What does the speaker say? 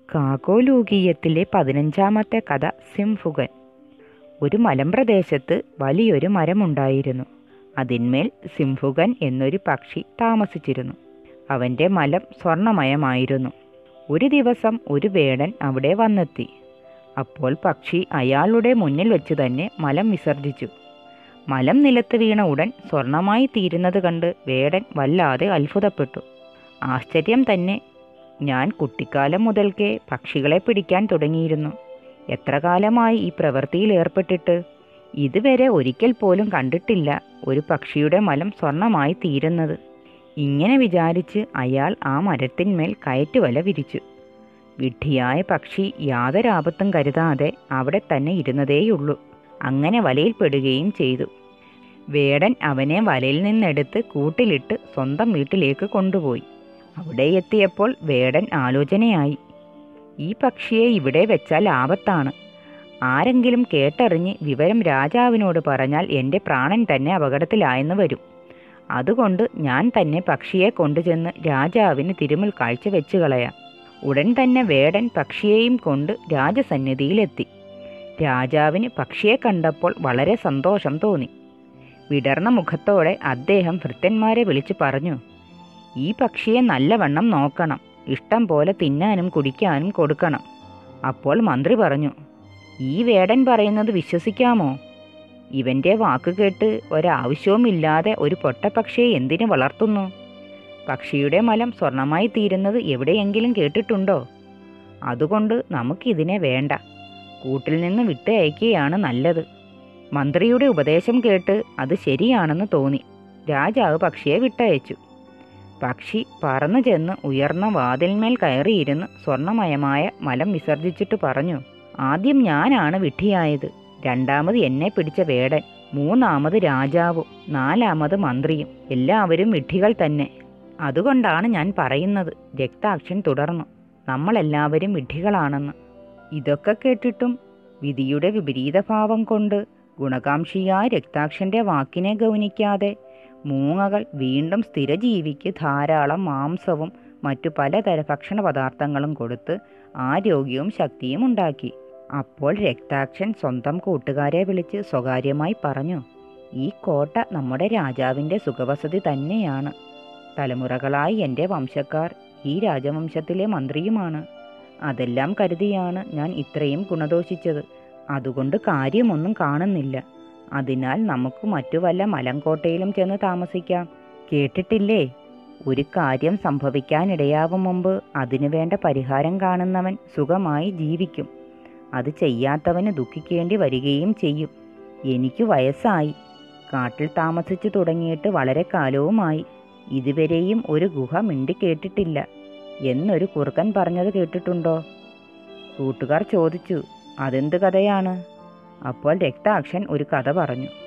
കാകോലൂകീയത്തിലെ പതിനഞ്ചാമത്തെ കഥ സിംഫുകൻ ഒരു മലമ്പ്രദേശത്ത് വലിയൊരു മരമുണ്ടായിരുന്നു അതിന്മേൽ സിംഫുകൻ എന്നൊരു പക്ഷി താമസിച്ചിരുന്നു അവൻ്റെ മലം സ്വർണമയമായിരുന്നു ഒരു ദിവസം ഒരു വേടൻ അവിടെ വന്നെത്തി അപ്പോൾ പക്ഷി അയാളുടെ മുന്നിൽ വെച്ച് തന്നെ മലം വിസർജിച്ചു മലം നിലത്ത് വീണ ഉടൻ സ്വർണമായി തീരുന്നത് കണ്ട് വേടൻ വല്ലാതെ അത്ഭുതപ്പെട്ടു ആശ്ചര്യം തന്നെ ഞാൻ കുട്ടിക്കാലം മുതൽക്കേ പക്ഷികളെ പിടിക്കാൻ തുടങ്ങിയിരുന്നു എത്ര കാലമായി ഈ പ്രവൃത്തിയിൽ ഏർപ്പെട്ടിട്ട് ഇതുവരെ ഒരിക്കൽ പോലും കണ്ടിട്ടില്ല ഒരു പക്ഷിയുടെ മലം സ്വർണമായി തീരുന്നത് ഇങ്ങനെ വിചാരിച്ച് അയാൾ ആ മരത്തിന്മേൽ കയറ്റുവല വിരിച്ചു വിഡ്ഢിയായ പക്ഷി യാതൊരാപത്തും കരുതാതെ അവിടെ തന്നെ ഇരുന്നതേയുള്ളൂ അങ്ങനെ വലയിൽപ്പെടുകയും ചെയ്തു വേടൻ അവനെ വലയിൽ നിന്നെടുത്ത് കൂട്ടിലിട്ട് സ്വന്തം വീട്ടിലേക്ക് കൊണ്ടുപോയി അവിടെ എത്തിയപ്പോൾ വേടൻ ആലോചനയായി ഈ പക്ഷിയെ ഇവിടെ വെച്ചാൽ ആപത്താണ് ആരെങ്കിലും കേട്ടറിഞ്ഞ് വിവരം രാജാവിനോട് പറഞ്ഞാൽ എൻ്റെ പ്രാണൻ തന്നെ അപകടത്തിലായെന്ന് വരും അതുകൊണ്ട് ഞാൻ തന്നെ പക്ഷിയെ കൊണ്ടുചെന്ന് രാജാവിന് തിരുമുൽ കാഴ്ച വെച്ചു കളയാം ഉടൻ തന്നെ വേടൻ പക്ഷിയെയും കൊണ്ട് രാജസന്നിധിയിലെത്തി രാജാവിന് പക്ഷിയെ കണ്ടപ്പോൾ വളരെ സന്തോഷം തോന്നി വിടർന്ന മുഖത്തോടെ അദ്ദേഹം ഭൃത്യന്മാരെ വിളിച്ചു പറഞ്ഞു ഈ പക്ഷിയെ നല്ലവണ്ണം നോക്കണം ഇഷ്ടം പോലെ തിന്നാനും കുടിക്കാനും കൊടുക്കണം അപ്പോൾ മന്ത്രി പറഞ്ഞു ഈ വേടൻ പറയുന്നത് വിശ്വസിക്കാമോ ഇവൻ്റെ വാക്ക് കേട്ട് ഒരാവശ്യവുമില്ലാതെ ഒരു പൊട്ടപ്പക്ഷിയെ എന്തിനു വളർത്തുന്നു പക്ഷിയുടെ മലം സ്വർണമായി തീരുന്നത് എവിടെയെങ്കിലും കേട്ടിട്ടുണ്ടോ അതുകൊണ്ട് നമുക്കിതിനെ വേണ്ട കൂട്ടിൽ നിന്ന് വിട്ട് അയക്കുകയാണ് നല്ലത് മന്ത്രിയുടെ ഉപദേശം കേട്ട് അത് ശരിയാണെന്ന് തോന്നി രാജാവ് പക്ഷിയെ വിട്ടയച്ചു പക്ഷി പറന്നു ചെന്ന് ഉയർന്ന വാതിൽമേൽ കയറിയിരുന്ന് സ്വർണമയമായ മലം വിസർജിച്ചിട്ട് പറഞ്ഞു ആദ്യം ഞാനാണ് വിഡ്ഢിയായത് രണ്ടാമത് എന്നെ പിടിച്ച വേടൻ മൂന്നാമത് രാജാവും നാലാമത് മന്ത്രിയും എല്ലാവരും വിഡ്ഢികൾ തന്നെ അതുകൊണ്ടാണ് ഞാൻ പറയുന്നത് രക്താക്ഷൻ തുടർന്നു നമ്മളെല്ലാവരും വിഡ്ഢികളാണെന്ന് ഇതൊക്കെ കേട്ടിട്ടും വിധിയുടെ വിപരീതഭാവം കൊണ്ട് ഗുണകാംക്ഷിയായ രക്താക്ഷന്റെ വാക്കിനെ ഗൗനിക്കാതെ മൂങ്ങകൾ വീണ്ടും സ്ഥിരജീവിക്ക് ധാരാളം മാംസവും മറ്റു പലതര ഭക്ഷണ പദാർത്ഥങ്ങളും കൊടുത്ത് ആരോഗ്യവും ശക്തിയും ഉണ്ടാക്കി അപ്പോൾ രക്താക്ഷൻ സ്വന്തം കൂട്ടുകാരെ വിളിച്ച് സ്വകാര്യമായി പറഞ്ഞു ഈ കോട്ട നമ്മുടെ രാജാവിൻ്റെ സുഖവസതി തന്നെയാണ് തലമുറകളായി എൻ്റെ വംശക്കാർ ഈ രാജവംശത്തിലെ മന്ത്രിയുമാണ് അതെല്ലാം കരുതിയാണ് ഞാൻ ഇത്രയും ഗുണദോഷിച്ചത് അതുകൊണ്ട് കാര്യമൊന്നും കാണുന്നില്ല അതിനാൽ നമുക്ക് മറ്റു വല്ല മലങ്കോട്ടയിലും ചെന്ന് താമസിക്കാം കേട്ടിട്ടില്ലേ ഒരു കാര്യം സംഭവിക്കാനിടയാവും മുമ്പ് അതിനു വേണ്ട പരിഹാരം കാണുന്നവൻ സുഖമായി ജീവിക്കും അത് ചെയ്യാത്തവന് ദുഃഖിക്കേണ്ടി വരികയും ചെയ്യും എനിക്ക് വയസ്സായി കാട്ടിൽ താമസിച്ചു തുടങ്ങിയിട്ട് വളരെ കാലവുമായി ഇതുവരെയും ഒരു ഗുഹ മിണ്ടി കേട്ടിട്ടില്ല എന്നൊരു കുറുക്കൻ പറഞ്ഞത് കേട്ടിട്ടുണ്ടോ കൂട്ടുകാർ ചോദിച്ചു അതെന്ത് കഥയാണ് അപ്പോൾ രക്താക്ഷൻ ഒരു കഥ പറഞ്ഞു